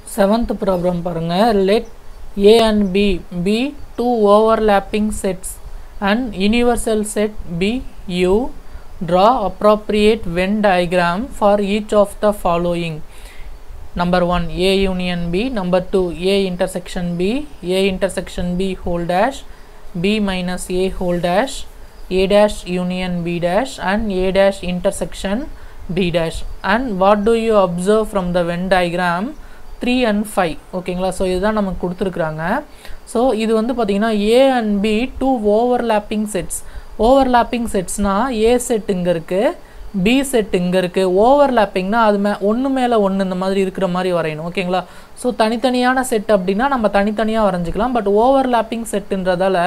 seventh problem பாருங்கள் let A and B B two overlapping sets and universal set B U draw appropriate Venn diagram for each of the following number 1 a union b number 2 a intersection b a intersection b whole dash b minus a whole dash a dash union b dash and a dash intersection b dash and what do you observe from the Venn diagram 3 and 5 ஓகேங்களா so இதுதான் நமக்கு கொடுத்துருக்குறாங்க so இது வந்து பார்த்தீங்கன்னா A and B two overlapping sets overlapping செட்ஸ்னால் A set இங்கே இருக்குது பி செட் இங்கே இருக்குது ஓவர்லேப்பிங்னா அது மே ஒன்று மேலே ஒன்று இந்த மாதிரி இருக்கிற மாதிரி வரையணும் ஓகேங்களா ஸோ தனித்தனியான செட் அப்படின்னா நம்ம தனித்தனியாக வரைஞ்சிக்கலாம் பட் ஓவர்லேப்பிங் செட்டுன்றதால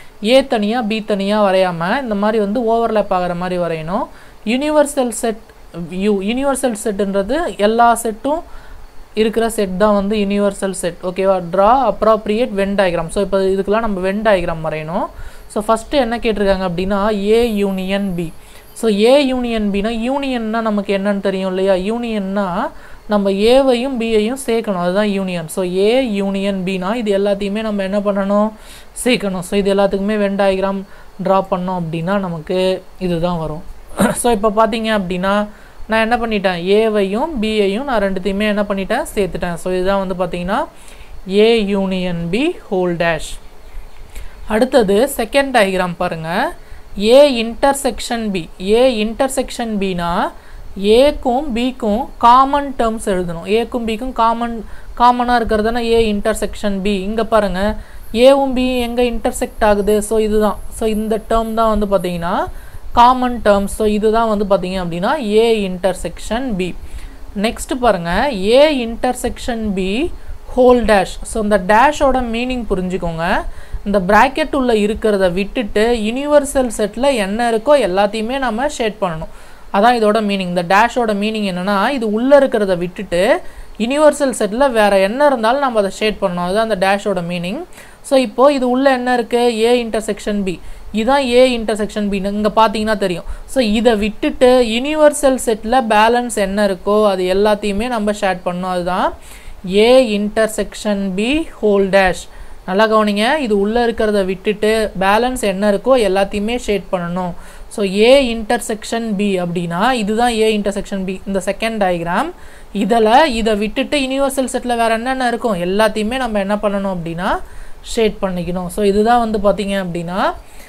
ஏ தனியாக பி தனியாக வரையாமல் இந்த மாதிரி வந்து ஓவர்லேப் ஆகிற மாதிரி வரையணும் யூனிவர்சல் செட் யூ யூனிவர்சல் செட்டுன்றது எல்லா செட்டும் இருக்கிற செட் தான் வந்து யூனிவர்சல் செட் ஓகேவா draw appropriate Venn diagram so இப்போ இதுக்கெல்லாம் நம்ம வென் டயக்ராம் வரையணும் ஸோ ஃபஸ்ட்டு என்ன கேட்டிருக்காங்க அப்படின்னா A union B so A union பினா யூனியன்னா நமக்கு என்னன்னு தெரியும் இல்லையா யூனியன்னா நம்ம ஏவையும் பியையும் சேர்க்கணும் அதுதான் யூனியன் ஸோ ஏ யூனியன் பினா இது எல்லாத்தையுமே நம்ம என்ன பண்ணணும் சேர்க்கணும் ஸோ இது எல்லாத்துக்குமே வென் டயக்ராம் ட்ரா பண்ணோம் அப்படின்னா நமக்கு இதுதான் வரும் ஸோ இப்போ பார்த்தீங்க அப்படின்னா நான் என்ன பண்ணிட்டேன் ஏவையும் பியையும் நான் ரெண்டுத்தையுமே என்ன பண்ணிட்டேன் சேர்த்துட்டேன் ஸோ இதுதான் வந்து பார்த்தீங்கன்னா A union B whole dash அடுத்தது செகண்ட் டயக்ராம் பாருங்கள் A intersection B A intersection பினா ஏக்கும் பிக்கும் காமன் டேர்ம்ஸ் எழுதணும் ஏக்கும் பிக்கும் காமன் காமனாக இருக்கிறதுனா ஏ இன்டர்செக்ஷன் பி இங்கே பாருங்கள் ஏவும் பி எங்கே இன்டர்செக்ட் ஆகுது ஸோ இதுதான் ஸோ இந்த டேர்ம் தான் வந்து பார்த்தீங்கன்னா காமன் டேர்ம்ஸ் ஸோ இதுதான் வந்து பார்த்தீங்க அப்படின்னா ஏ இன்டர்செக்ஷன் பி நெக்ஸ்ட் பாருங்கள் A intersection B whole dash so இந்த டேஷோட மீனிங் புரிஞ்சுக்கோங்க இந்த ப்ராக்கெட் உள்ள இருக்கிறத விட்டுட்டு யூனிவர்சல் செட்டில் என்ன இருக்கோ எல்லாத்தையுமே நம்ம ஷேட் பண்ணணும் அதான் இதோட மீனிங் இந்த டேஷோட மீனிங் என்னென்னா இது உள்ளே இருக்கிறத விட்டுட்டு யூனிவர்சல் செட்டில் வேறு என்ன இருந்தாலும் நம்ம அதை ஷேட் பண்ணணும் அதுதான் அந்த டேஷோட மீனிங் ஸோ இப்போது இது உள்ளே என்ன இருக்குது ஏ இன்டர்செக்ஷன் பி இதுதான் ஏ இன்டர்செக்ஷன் பி இங்கே பார்த்தீங்கன்னா தெரியும் ஸோ இதை விட்டுட்டு யூனிவர்சல் செட்டில் பேலன்ஸ் என்ன இருக்கோ அது எல்லாத்தையுமே நம்ம ஷேட் பண்ணணும் அதுதான் A intersection B whole dash நல்லா கவனிங்க இது உள்ளே இருக்கிறத விட்டுட்டு பேலன்ஸ் என்ன இருக்கோ எல்லாத்தையுமே ஷேட் பண்ணணும் ஸோ ஏ இன்டர்செக்ஷன் பி அப்படின்னா இதுதான் ஏ இன்டர்செக்ஷன் பி இந்த செகண்ட் டயக்ராம் இதில் இதை விட்டுட்டு யூனிவர்சல் செட்டில் வேறு என்னென்ன இருக்கும் எல்லாத்தையுமே நம்ம என்ன பண்ணணும் அப்படின்னா ஷேட் பண்ணிக்கணும் ஸோ இதுதான் வந்து பார்த்தீங்க அப்படின்னா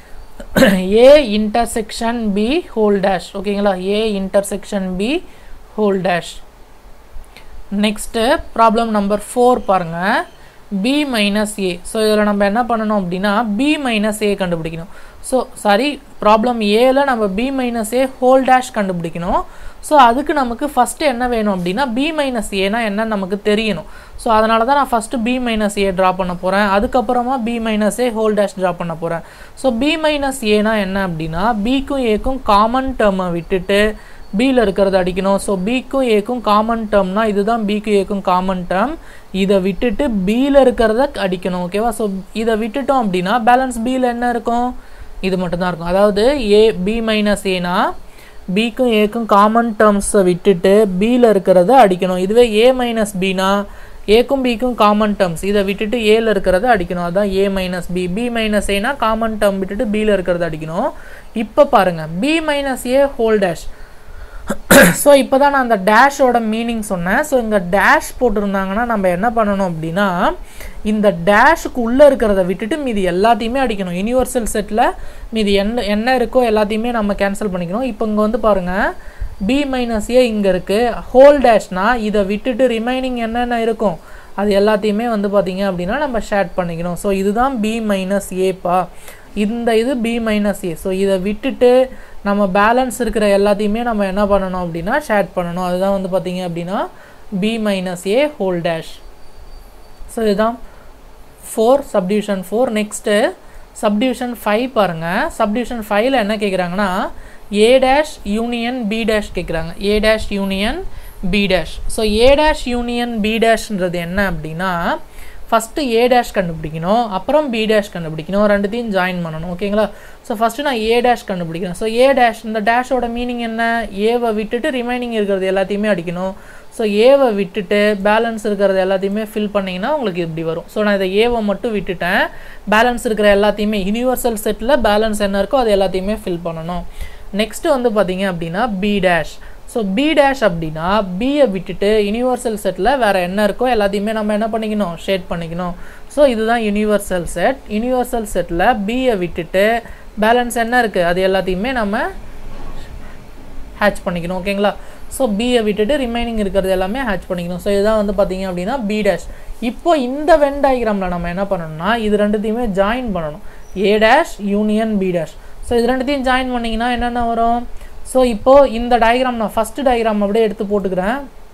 A intersection B whole dash ஓகேங்களா A intersection B whole dash next problem number four பாருங்கள் பி மைனஸ் ஏ ஸோ இதில் நம்ம என்ன பண்ணணும் அப்படின்னா பி மைனஸ் ஏ கண்டுபிடிக்கணும் ஸோ சாரி ப்ராப்ளம் ஏல நம்ம B minus A whole dash கண்டுபிடிக்கணும் ஸோ அதுக்கு நமக்கு ஃபஸ்ட்டு என்ன வேணும் அப்படின்னா பி மைனஸ் ஏனா என்னன்னு நமக்கு தெரியணும் ஸோ அதனால தான் நான் first B minus A draw பண்ண போகிறேன் அதுக்கப்புறமா B minus A whole dash draw பண்ண போகிறேன் ஸோ பி மைனஸ் ஏனா என்ன அப்படின்னா பிக்கும் ஏக்கும் காமன் டேர்மை விட்டுட்டு பியில் இருக்கிறத அடிக்கணும் ஸோ பிக்கும் ஏக்கும் காமன் டேர்ம்னா இதுதான் பிக்கும் ஏக்கும் காமன் டேர்ம் இதை விட்டுட்டு பியில் இருக்கிறத அடிக்கணும் ஓகேவா ஸோ இதை விட்டுட்டோம் அப்படின்னா பேலன்ஸ் பியில் என்ன இருக்கும் இது மட்டும்தான் இருக்கும் அதாவது ஏ பி மைனஸ் ஏனா பிக்கும் ஏக்கும் காமன் டேர்ம்ஸை விட்டுட்டு பியில் இருக்கிறத அடிக்கணும் இதுவே ஏ மைனஸ் பினா ஏக்கும் பிக்கும் காமன் டேர்ம்ஸ் இதை விட்டுட்டு ஏல இருக்கிறத அடிக்கணும் அதுதான் A minus B B minus ஏனா காமன் டேர்ம் விட்டுட்டு பியில் இருக்கிறத அடிக்கணும் இப்போ பாருங்கள் B minus A whole dash so இப்போ தான் நான் அந்த டேஷோட மீனிங் சொன்னேன் ஸோ இங்கே டேஷ் போட்டிருந்தாங்கன்னா நம்ம என்ன பண்ணணும் அப்படின்னா இந்த டேஷுக்கு உள்ளே இருக்கிறத விட்டுட்டு மீதி எல்லாத்தையுமே அடிக்கணும் யூனிவர்சல் செட்டில் மீதி என்ன என்ன இருக்கோ எல்லாத்தையுமே நம்ம கேன்சல் பண்ணிக்கணும் இப்போ இங்கே வந்து பாருங்கள் பி மைனஸ் ஏ இங்கே இருக்குது ஹோல் டேஷ்னால் இதை விட்டுட்டு ரிமைனிங் என்னென்ன இருக்கும் அது எல்லாத்தையுமே வந்து பார்த்திங்க அப்படின்னா நம்ம ஷேட் பண்ணிக்கணும் ஸோ இதுதான் பி மைனஸ் ஏப்பா இந்த இது பி மைனஸ் ஏ ஸோ இதை விட்டுட்டு நம்ம பேலன்ஸ் இருக்கிற எல்லாத்தையுமே நம்ம என்ன பண்ணணும் அப்படின்னா ஷேட் பண்ணணும் அதுதான் வந்து பார்த்திங்க அப்படின்னா B minus A whole dash so இதுதான் four subdivision four next subdivision five பாருங்கள் சப்டிவிஷன் ஃபைவ்ல என்ன கேட்குறாங்கன்னா A dash union B dash கேட்குறாங்க A dash union B dash so A dash union B டேஷ்ன்றது என்ன அப்படின்னா ஃபஸ்ட்டு ஏ டேஷ் கண்டுபிடிக்கணும் அப்புறம் பி டேஷ் கண்டுபிடிக்கணும் ரெண்டுத்தையும் ஜாயின் பண்ணணும் ஓகேங்களா ஸோ ஃபஸ்ட்டு நான் ஏ டேஷ் கண்டுபிடிக்கிறேன் ஸோ ஏ டேஷ் இந்த டேஷோட மீனிங் என்ன ஏவை விட்டுட்டு ரிமைனிங் இருக்கிறது எல்லாத்தையுமே அடிக்கணும் ஸோ ஏவை விட்டுட்டு பேலன்ஸ் இருக்கிறது எல்லாத்தையுமே ஃபில் பண்ணிங்கன்னா உங்களுக்கு இப்படி வரும் ஸோ நான் இதை ஏவை மட்டும் விட்டுட்டேன் பேலன்ஸ் இருக்கிற எல்லாத்தையுமே யூனிவர்சல் செட்டில் பேலன்ஸ் என்ன இருக்கோ அது எல்லாத்தையுமே ஃபில் பண்ணணும் நெக்ஸ்ட்டு வந்து பார்த்தீங்க அப்படின்னா B dash so B dash அப்படின்னா பியை விட்டுட்டு யூனிவர்சல் செட்டில் வேறு என்ன இருக்கோ எல்லாத்தையுமே நம்ம என்ன பண்ணிக்கணும் ஷேட் பண்ணிக்கணும் ஸோ இதுதான் யூனிவர்சல் செட் யூனிவர்சல் செட்டில் பியை விட்டுட்டு பேலன்ஸ் என்ன இருக்குது அது எல்லாத்தையுமே நம்ம ஹேட்ச் பண்ணிக்கணும் ஓகேங்களா ஸோ பியை விட்டுட்டு ரிமைனிங் இருக்கிறது எல்லாமே ஹேட்ச் பண்ணிக்கணும் ஸோ இதுதான் வந்து பார்த்தீங்க அப்படின்னா பி டேஷ் இப்போ இந்த வென் டயக்ராமில் நம்ம என்ன பண்ணணும்னா இது ரெண்டுத்தையுமே ஜாயின் பண்ணணும் A dash union B dash so இது ரெண்டுத்தையும் ஜாயின் பண்ணிங்கன்னா என்னென்ன வரும் ஸோ இப்போது இந்த டயக்ராம் நான் ஃபஸ்ட்டு டயக்ராம் அப்படியே எடுத்து போட்டுக்கிறேன்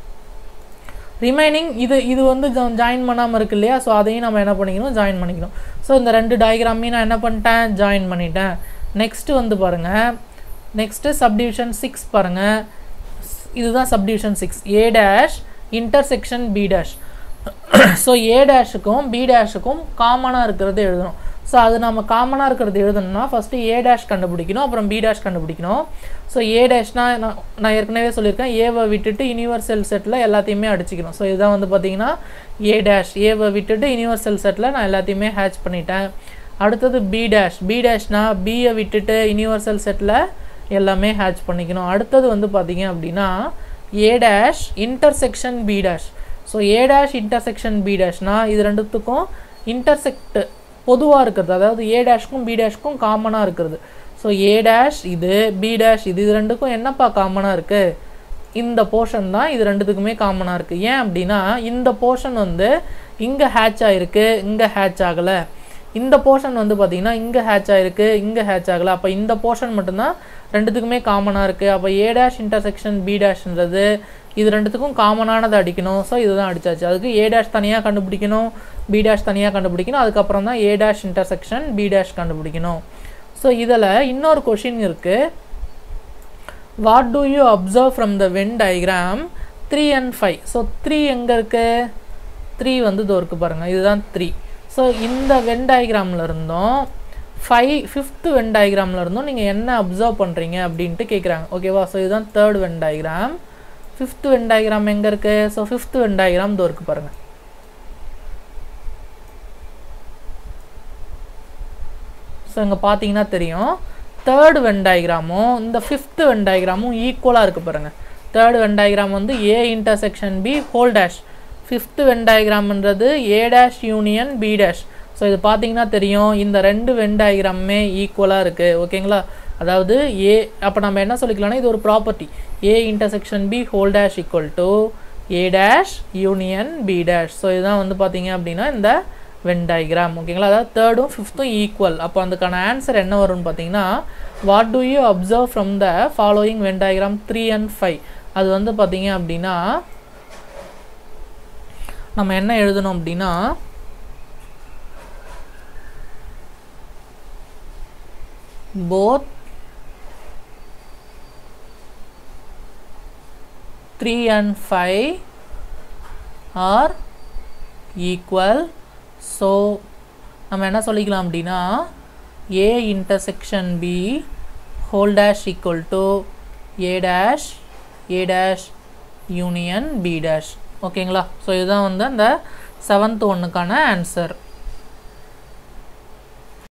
ரிமைனிங் இது இது வந்து ஜாயின் பண்ணாமல் இருக்கு இல்லையா ஸோ அதையும் நம்ம என்ன பண்ணிக்கணும் ஜாயின் பண்ணிக்கணும் ஸோ இந்த ரெண்டு டயக்ராமையும் நான் என்ன பண்ணிட்டேன் ஜாயின் பண்ணிட்டேன் நெக்ஸ்ட்டு வந்து பாருங்கள் நெக்ஸ்ட்டு சப்டிவிஷன் சிக்ஸ் பாருங்கள் இதுதான் subdivision six A dash intersection B dash so A டேஷுக்கும் பி டேஷுக்கும் காமனாக இருக்கிறது எழுதணும் ஸோ அது நம்ம காமனாக இருக்கிறது எழுதணும்னா ஃபஸ்ட்டு ஏ டேஷ் கண்டுபிடிக்கணும் அப்புறம் பி டேஷ் கண்டுபிடிக்கணும் ஸோ ஏ டேஷ்னா நான் நான் ஏற்கனவே சொல்லியிருக்கேன் ஏவை விட்டுட்டு யூனிவர்சல் செட்டில் எல்லாத்தையுமே அடிச்சிக்கணும் ஸோ இதுதான் வந்து பார்த்தீங்கன்னா ஏ டேஷ் ஏவை விட்டுட்டு யூனிவர்சல் செட்டில் நான் எல்லாத்தையுமே ஹேட்ச் பண்ணிட்டேன் அடுத்தது பி டேஷ் பி டேஷ்னா பியை விட்டுட்டு யூனிவர்சல் செட்டில் எல்லாமே ஹேட்ச் பண்ணிக்கணும் அடுத்தது வந்து பார்த்தீங்க அப்படின்னா A dash intersection B dash so A dash intersection B டேஷ்னா இது ரெண்டுத்துக்கும் இன்டர்செக்ட் பொதுவாக இருக்கிறது அதாவது ஏ டேஷ்க்கும் பி டேஷ்க்கும் காமனாக இருக்கிறது ஸோ ஏ டேஷ் இது பி டேஷ் இது இது ரெண்டுக்கும் என்னப்பா காமனாக இருக்குது இந்த போர்ஷன் தான் இது ரெண்டுத்துக்குமே காமனாக இருக்குது ஏன் அப்படின்னா இந்த போர்ஷன் வந்து இங்கே ஹேட்ச் ஆகிருக்கு இங்கே ஹேட்ச் ஆகலை இந்த போர்ஷன் வந்து பார்த்திங்கன்னா இங்கே ஹேட்ச் ஆகிருக்கு இங்கே ஹேட்ச் ஆகலை அப்போ இந்த போர்ஷன் மட்டும்தான் ரெண்டுத்துக்குமே காமனாக இருக்குது அப்போ ஏ டேஷ் இன்டர்செக்ஷன் பி டேஷ்ன்றது இது ரெண்டுத்துக்கும் காமனானதை அடிக்கணும் ஸோ இதுதான் அடிச்சாச்சு அதுக்கு ஏ டேஷ் தனியாக கண்டுபிடிக்கணும் பி டேஷ் தனியாக கண்டுபிடிக்கணும் அதுக்கப்புறம் தான் A dash intersection B dash கண்டுபிடிக்கணும் ஸோ இதில் இன்னொரு கொஷின் இருக்குது what do you observe from the Venn diagram three and five so three எங்கே இருக்குது த்ரீ வந்து இதோ இருக்குது பாருங்கள் இதுதான் த்ரீ ஸோ இந்த வென் டயக்ராமில் இருந்தும் ஃபைவ் ஃபிஃப்த்து வென் டயக்ராமில் இருந்தும் நீங்கள் என்ன அப்சர்வ் பண்ணுறீங்க அப்படின்ட்டு கேட்குறாங்க ஓகேவா ஸோ இதுதான் third Venn diagram fifth Venn diagram எங்கே இருக்குது ஸோ ஃபிஃப்த்து வென் டயக்ராம் இதோ இருக்குது பாருங்கள் ஸோ இங்கே பார்த்தீங்கன்னா தெரியும் தேர்டு வென் டயக்ராமும் இந்த ஃபிஃப்த்து வென் டயக்ராமும் ஈக்குவலாக இருக்குது பாருங்கள் தேர்டு வென் டயக்ராம் வந்து A intersection B whole dash fifth Venn டயக்ராம்ன்றது A dash union B dash so இது பார்த்தீங்கன்னா தெரியும் இந்த ரெண்டு வென் டயக்ராமுமே ஈக்குவலாக இருக்குது ஓகேங்களா அதாவது ஏ அப்போ நம்ம என்ன சொல்லிக்கலாம்னா இது ஒரு property A intersection B whole dash equal to A dash union B dash so இதுதான் வந்து பார்த்தீங்க அப்படின்னா இந்த வென் டயக்ராம் ஓகேங்களா அதாவது தேர்டும் ஃபிஃப்த்தும் ஈக்குவல் அப்போ அதுக்கான ஆன்சர் என்ன வரும்னு பார்த்தீங்கன்னா what do you observe from the following Venn diagram three and five அது வந்து பார்த்தீங்க அப்படின்னா நம்ம என்ன எழுதணும் அப்படின்னா both three and five are equal so நம்ம என்ன சொல்லிக்கலாம் அப்படின்னா A intersection B whole dash equal to A dash A dash union B dash ஓகேங்களா ஸோ இதுதான் வந்து அந்த செவன்த் ஒன்றுக்கான ஆன்சர்